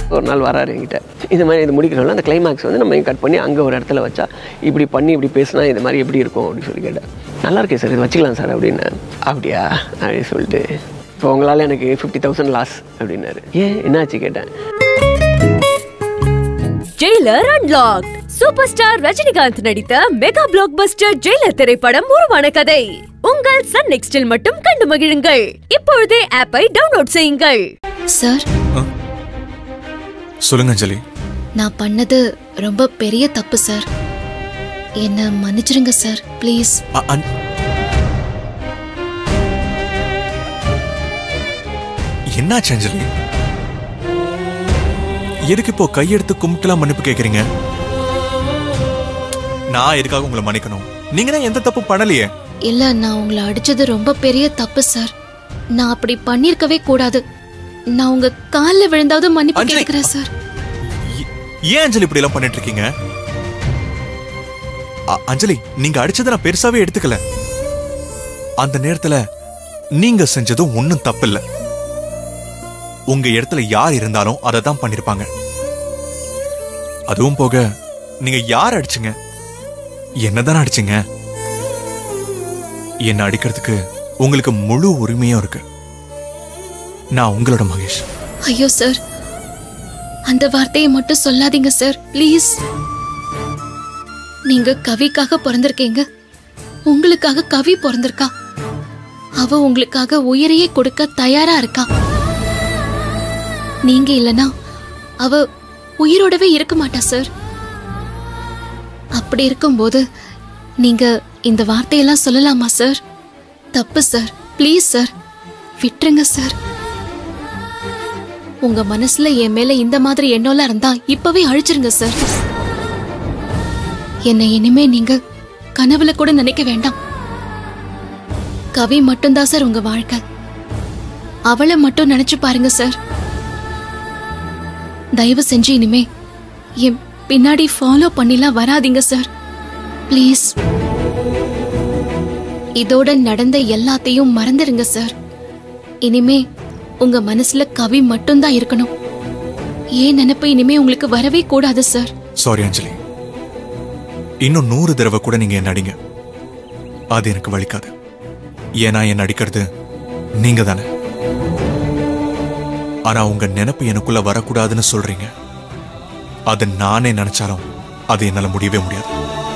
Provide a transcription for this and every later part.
ஒரு நாள் வராரு என்கிட்ட இந்த மாதிரி இது முடிக்கிறோம்ல அந்த கிளைமேக்ஸ் வந்து நம்ம கட் பண்ணி அங்கே ஒரு இடத்துல வச்சா இப்படி பண்ணி இப்படி பேசினா இது மாதிரி எப்படி இருக்கும் அப்படின்னு சொல்லி கேட்டேன் நல்லா இருக்கே சார் இது வச்சுக்கலாம் சார் அப்படின்னு அப்படியா அப்படின்னு சொல்லிட்டு இப்போ உங்களால் எனக்கு ஃபிஃப்டி தௌசண்ட் லாஸ் அப்படின்னாரு ஏன் என்னாச்சு கேட்டேன் Jailer unlocked super star Rajinikanth நடித்த மெகா பிளாக் பஸ்டர் ஜெயிலர் திரைப்படம் உருவான கதை உங்கள் சன் நெக்ஸ்டில் மட்டும் கண்டு மகிழுங்கள் இப்பொழுதே ஆப்பை டவுன்லோட் செய்யுங்கள் சார் சொல்லுங்க அஞ்சலி நான் பண்ணது ரொம்ப பெரிய தப்பு சார் என்ன மன்னிச்சிருங்க சார் ப்ளீஸ் அ- அன்- என்னாச்சு அஞ்சலி எதுக்கு இப்போ கையெடுத்து கும்பிட்டுலாம் மன்னிப்பு கேக்குறீங்க நான் எதுக்காக உங்களை மன்னிக்கணும் நீங்க தான் எந்த தப்பு பண்ணலையே இல்ல நான் உங்களை அடிச்சது ரொம்ப பெரிய தப்பு சார் நான் அப்படி பண்ணிருக்கவே கூடாது நான் உங்க கால்ல விழுந்தாவது மன்னிப்பு அஞ்சலி. கேட்கிறேன் சார் ஏ- ஏன் அஞ்சலி இப்படி எல்லாம் பண்ணிட்டு இருக்கீங்க அ- அஞ்சலி நீங்க அடிச்சதை நான் பெருசாவே எடுத்துக்கல அந்த நேரத்துல நீங்க செஞ்சதும் ஒண்ணும் தப்பில்ல உங்க இடத்துல யார் இருந்தாலும் அதை தான் பண்ணிருப்பாங்க அதுவும் போக நீங்க யார் அடிச்சீங்க என்னதானே அடிச்சீங்க என்ன அடிக்கிறதுக்கு உங்களுக்கு முழு உரிமையும் இருக்கு நான் உங்களோட மகேஷ் ஐயோ சார் அந்த வார்த்தையை மட்டும் சொல்லாதீங்க சார் ப்ளீஸ் நீங்க கவிக்காக பிறந்திருக்கீங்க உங்களுக்காக கவி பிறந்திருக்கா அவ உங்களுக்காக உயிரையே கொடுக்க தயாரா இருக்கா நீங்க இல்லனா அவ உயிரோடவே இருக்க மாட்டா சார் அப்படி இருக்கும்போது நீங்க இந்த வார்த்தையெல்லாம் சொல்லலாமா சார் தப்பு சார் ப்ளீஸ் சார் விட்டுருங்க சார் உங்க மனசுல என் மேல இந்த மாதிரி எண்ணம்லாம் இருந்தா இப்பவே அழிச்சிருங்க சார் என்னை இனிமே நீங்க கனவுல கூட நினைக்க வேண்டாம் கவி மட்டும்தான் சார் உங்க வாழ்க்கை அவளை மட்டும் நினைச்சு பாருங்க சார் தயவு செஞ்சு இனிமே என் பின்னாடி ஃபாலோ பண்ணிலாம் வராதீங்க சார் ப்ளீஸ் இதோட நடந்த எல்லாத்தையும் மறந்துடுங்க சார் இனிமே உங்க மனசுல கவி மட்டும்தான் இருக்கணும் ஏன் நினைப்பு இனிமே உங்களுக்கு வரவே கூடாது சார் சாரி அஞ்சலி இன்னும் நூறு தடவை கூட நீங்க என்ன அடிங்க அது எனக்கு வலிக்காது ஏன்னா என்ன அடிக்கிறது நீங்க தானே ஆனா உங்க நினைப்பு எனக்குள்ள வரக்கூடாதுன்னு சொல்றீங்க அது நானே நினைச்சாலும் அது என்னால முடியவே முடியாது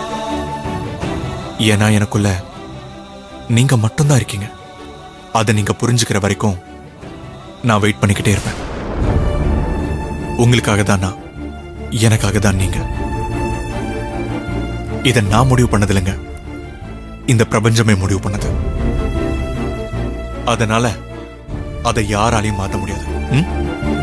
ஏன்னா எனக்குள்ள நீங்க மட்டும்தான் இருக்கீங்க அதை நீங்க புரிஞ்சுக்கிற வரைக்கும் நான் வெயிட் பண்ணிக்கிட்டே இருப்பேன் உங்களுக்காக தான் நான் எனக்காக தான் நீங்க இதை நான் முடிவு பண்ணதில்லைங்க இந்த பிரபஞ்சமே முடிவு பண்ணது அதனால அதை யாராலையும் மாத்த முடியாது ம்?